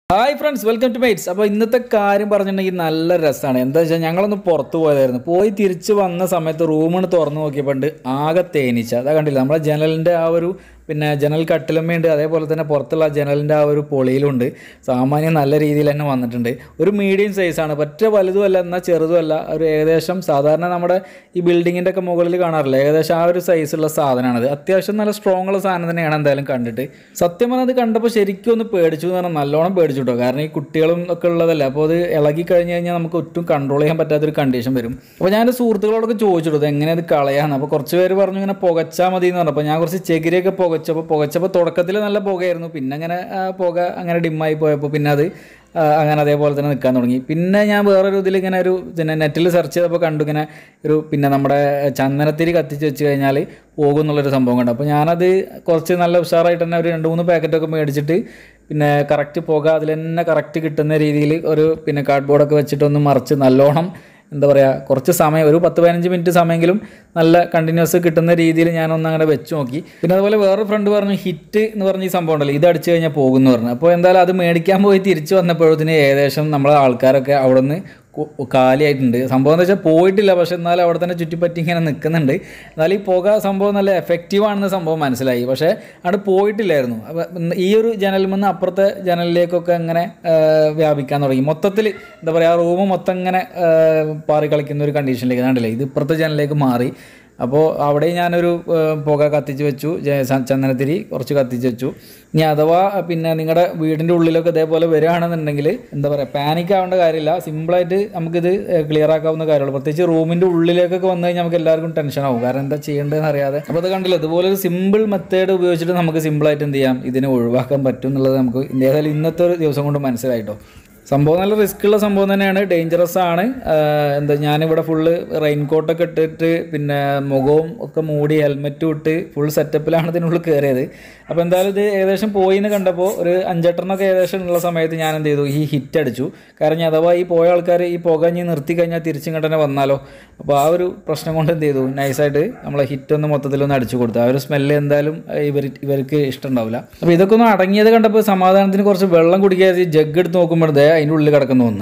hi friends welcome to മൈറ്റ്സ് അപ്പോൾ ഇന്നത്തെ കാര്യം പറഞ്ഞിട്ടുണ്ടെങ്കിൽ നല്ല രസമാണ് എന്താ വെച്ചാൽ ഞങ്ങളൊന്ന് പുറത്ത് പോയതായിരുന്നു പോയി തിരിച്ച് വന്ന സമയത്ത് റൂമിന് തുറന്നു നോക്കിയപ്പോൾ ആകെ തേനീച്ച അതാ കണ്ടില്ല നമ്മളെ ജനലിൻ്റെ ആ ഒരു പിന്നെ ജനൽ കട്ടിലമ്മയുണ്ട് അതേപോലെ തന്നെ പുറത്തുള്ള ആ ജനലിൻ്റെ ആ ഒരു പൊളിയിലുണ്ട് സാമാന്യം നല്ല രീതിയിൽ തന്നെ വന്നിട്ടുണ്ട് ഒരു മീഡിയം സൈസാണ് പറ്റ വലുതുമല്ല എന്നാൽ ചെറുതുമല്ല ഒരു ഏകദേശം സാധാരണ നമ്മുടെ ഈ ബിൽഡിങ്ങിൻ്റെ ഒക്കെ മുകളിൽ കാണാറില്ല ഏകദേശം ആ ഒരു സൈസുള്ള സാധനമാണത് അത്യാവശ്യം നല്ല സ്ട്രോങ് ഉള്ള സാധനം തന്നെയാണ് എന്തായാലും കണ്ടിട്ട് സത്യം പറഞ്ഞത് കണ്ടപ്പോൾ ശരിക്കും ഒന്ന് പേടിച്ചു എന്ന് പറഞ്ഞാൽ നല്ലോണം പേടിച്ചു കേട്ടോ കാരണം ഈ കുട്ടികളും ഒക്കെ ഉള്ളതല്ല അപ്പോൾ അത് ഇളകി കഴിഞ്ഞ് കഴിഞ്ഞാൽ നമുക്ക് ഒട്ടും കൺട്രോൾ ചെയ്യാൻ പറ്റാത്തൊരു കണ്ടീഷൻ വരും അപ്പോൾ ഞാൻ എൻ്റെ സുഹൃത്തുക്കളോടൊക്കെ ചോദിച്ചിട്ടു ഇത് എങ്ങനെ അത് കളയാന്ന് അപ്പോൾ കുറച്ച് പേര് പറഞ്ഞു ഇങ്ങനെ പുകച്ചാൽ മതി എന്ന് പറഞ്ഞു അപ്പോൾ ഞാൻ കുറച്ച് ചകിരിയൊക്കെ പുകച്ചപ്പോൾ പുകച്ചപ്പോൾ തുടക്കത്തിൽ നല്ല പുകയായിരുന്നു പിന്നെ അങ്ങനെ ആ, പുക അങ്ങനെ ഡിമ്മായി പോയപ്പോൾ പിന്നെ അത് ആ, അങ്ങനെ അതേപോലെ തന്നെ നിൽക്കാൻ തുടങ്ങി പിന്നെ ഞാൻ വേറൊരു ഇതിൽ ഇങ്ങനെ ഒരു പിന്നെ നെറ്റിൽ സെർച്ച് ചെയ്തപ്പോൾ കണ്ടു ഇങ്ങനെ ഒരു പിന്നെ നമ്മുടെ ചന്ദനത്തിരി കത്തിച്ച് വെച്ച് കഴിഞ്ഞാൽ പോകും എന്നുള്ളൊരു സംഭവം കണ്ടു അപ്പോൾ ഞാനത് കുറച്ച് നല്ല ഉഷാറായിട്ട് തന്നെ ഒരു രണ്ട് മൂന്ന് പാക്കറ്റൊക്കെ മേടിച്ചിട്ട് പിന്നെ കറക്റ്റ് പുക അതിൽ തന്നെ കറക്റ്റ് കിട്ടുന്ന രീതിയിൽ ഒരു പിന്നെ കാർഡ്ബോർഡൊക്കെ വെച്ചിട്ടൊന്ന് മറിച്ച് നല്ലോണം എന്താ പറയുക കുറച്ച് സമയം ഒരു പത്ത് പതിനഞ്ച് മിനിറ്റ് സമയമെങ്കിലും നല്ല കണ്ടിന്യൂസ് കിട്ടുന്ന രീതിയിൽ ഞാനൊന്ന് അങ്ങനെ വെച്ച് നോക്കി പിന്നെ അതുപോലെ വേറൊരു ഫ്രണ്ട് പറഞ്ഞു ഹിറ്റ് എന്ന് പറഞ്ഞ ഈ സംഭവം ഉണ്ടല്ലോ ഇത് അടിച്ചു കഴിഞ്ഞാൽ പോകും എന്ന് പറഞ്ഞു അപ്പോൾ എന്തായാലും അത് മേടിക്കാൻ പോയി തിരിച്ചു വന്നപ്പോഴത്തിന് ഏകദേശം നമ്മളെ ആൾക്കാരൊക്കെ അവിടെ നിന്ന് കു- കാലിയായിട്ടുണ്ട് സംഭവം എന്ന് വെച്ചാൽ പോയിട്ടില്ല പക്ഷെ എന്നാലും അവിടെ തന്നെ ചുറ്റിപ്പറ്റി ഇങ്ങനെ നിൽക്കുന്നുണ്ട് എന്നാൽ ഈ പുക സംഭവം നല്ല എഫക്റ്റീവ് ആണെന്ന് സംഭവം മനസ്സിലായി പക്ഷേ അവിടെ പോയിട്ടില്ലായിരുന്നു അപ്പം ഈ ഒരു ജനലിൽ നിന്ന് അപ്പുറത്തെ ജനലിലേക്കൊക്കെ അങ്ങനെ ആ, വ്യാപിക്കാൻ തുടങ്ങി മൊത്തത്തിൽ എന്താ പറയുക ആ റൂം മൊത്തം ഇങ്ങനെ ആ, പാറി കളിക്കുന്ന ഒരു കണ്ടീഷനിലേക്ക് കണ്ടില്ലേ ഇത് ഇപ്പുറത്തെ ജനലിലേക്ക് മാറി അപ്പോൾ അവിടെ ഞാനൊരു ഏഹ്, പുക കത്തിച്ച് വെച്ചു ജ- സ- ചന്ദനത്തിരി കുറച്ച് കത്തിച്ച് വെച്ചു ഇനി അഥവാ പിന്നെ നിങ്ങളുടെ വീടിൻ്റെ ഉള്ളിലൊക്കെ ഇതേപോലെ വരികയാണെന്നുണ്ടെങ്കിൽ എന്താ പറയുക പാനിക് ആവേണ്ട കാര്യമില്ല സിമ്പിളായിട്ട് നമുക്കിത് ക്ലിയർ ആക്കാവുന്ന കാര്യമുള്ളൂ പ്രത്യേകിച്ച് റൂമിൻ്റെ ഉള്ളിലേക്കൊക്കെ വന്നു കഴിഞ്ഞാൽ നമുക്ക് എല്ലാവർക്കും ടെൻഷൻ ആവും കാരണം എന്താ ചെയ്യേണ്ടതെന്ന് അറിയാതെ അപ്പോൾ അത് കണ്ടില്ല ഇതുപോലെ ഒരു സിമ്പിൾ മെത്തേഡ് ഉപയോഗിച്ചിട്ട് നമുക്ക് സിമ്പിളായിട്ട് എന്ത് ചെയ്യാം ഇതിനെ ഒഴിവാക്കാൻ പറ്റും എന്നുള്ളത് നമുക്ക് ഏതായാലും ഇന്നത്തെ ഒരു ദിവസം കൊണ്ട് മനസ്സിലായിട്ടോ സംഭവം നല്ല റിസ്ക് ഉള്ള സംഭവം തന്നെയാണ് ഡേഞ്ചറസ് ആണ് ആഹ് എന്താ ഞാനിവിടെ ഫുള്ള് റെയിൻ കോട്ടൊക്കെ ഇട്ടിട്ട് പിന്നെ മുഖവും ഒക്കെ മൂടി ഹെൽമെറ്റും ഇട്ട് ഫുൾ സെറ്റപ്പിലാണ് ഇതിനുള്ളിൽ കയറിയത് അപ്പോൾ എന്തായാലും ഇത് ഏകദേശം പോയി എന്ന് കണ്ടപ്പോൾ ഒരു അഞ്ചെട്ടെണ്ണൊക്കെ ഏകദേശം ഉള്ള സമയത്ത് ഞാൻ എന്ത് ചെയ്തു ഈ ഹിറ്റ് അടിച്ചു കാരണം ഇനി അഥവാ ഈ പോയ ആൾക്കാർ ഈ പുക ഇനി നിർത്തി കഴിഞ്ഞാൽ തിരിച്ചിങ്ങോട്ട് തന്നെ വന്നാലോ അപ്പോൾ ആ ഒരു പ്രശ്നം കൊണ്ട് എന്ത് ചെയ്തു നൈസായിട്ട് നമ്മളെ ഹിറ്റ് ഒന്ന് മൊത്തത്തിലൊന്ന് അടിച്ചു കൊടുത്തു ആ ഒരു സ്മെല്ല് എന്തായാലും ഇവർ ഇവർക്ക് ഇഷ്ടമുണ്ടാവില്ല അപ്പോൾ ഇതൊക്കെ ഒന്ന് അടങ്ങിയത് കണ്ടപ്പോൾ സമാധാനത്തിന് കുറച്ച് വെള്ളം കുടിക്കാതെ ജഗ് എടുത്ത് നോക്കുമ്പോൾ ദേ അതിൻ്റെ ഉള്ളിൽ കിടക്കുന്ന ഒന്ന്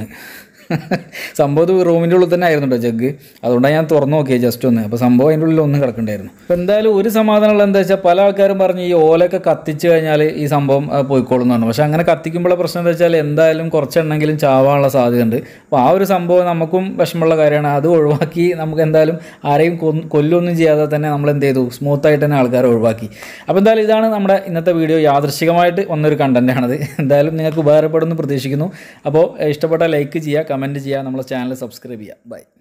സംഭവം റൂമിൻ്റെ ഉള്ളിൽ തന്നെ ആയിരുന്നു കേട്ടോ ജഗ് അതുകൊണ്ടാണ് ഞാൻ തുറന്നു നോക്കിയത് ജസ്റ്റ് ഒന്ന് അപ്പോൾ സംഭവം അതിൻ്റെ ഉള്ളിൽ ഒന്നും കിടക്കണ്ടായിരുന്നു അപ്പോൾ എന്തായാലും ഒരു സമാധാനമുള്ള എന്താ വെച്ചാൽ പല ആൾക്കാരും പറഞ്ഞ് ഈ ഓലൊക്കെ കത്തിച്ച് കഴിഞ്ഞാൽ ഈ സംഭവം ആ, പോയിക്കോളും എന്ന് പറഞ്ഞു പക്ഷേ അങ്ങനെ കത്തിക്കുമ്പോഴുള്ള പ്രശ്നം എന്താ വെച്ചാൽ എന്തായാലും കുറച്ചെണ്ണെങ്കിലും ചാവാനുള്ള സാധ്യതയുണ്ട് അപ്പോൾ ആ ഒരു സംഭവം നമുക്കും വിഷമമുള്ള കാര്യമാണ് അത് ഒഴിവാക്കി നമുക്ക് എന്തായാലും ആരെയും കൊന്ന് കൊല്ലൊന്നും ചെയ്യാതെ തന്നെ നമ്മൾ എന്ത് ചെയ്തു സ്മൂത്തായിട്ട് തന്നെ ആൾക്കാരെ ഒഴിവാക്കി അപ്പോൾ എന്തായാലും ഇതാണ് നമ്മുടെ ഇന്നത്തെ വീഡിയോ യാദൃശികമായിട്ട് വന്നൊരു കണ്ടൻറ്റാണത് എന്തായാലും നിങ്ങൾക്ക് ഉപകാരപ്പെടുമെന്ന് പ്രതീക്ഷിക്കുന്നു അപ്പോൾ ഇഷ്ടപ്പെട്ട ലൈക്ക് ചെയ്യുക കമൻറ്റ് ചെയ്യുക നമ്മളെ ചാനൽ സബ്സ്ക്രൈബ് ചെയ്യുക ബൈ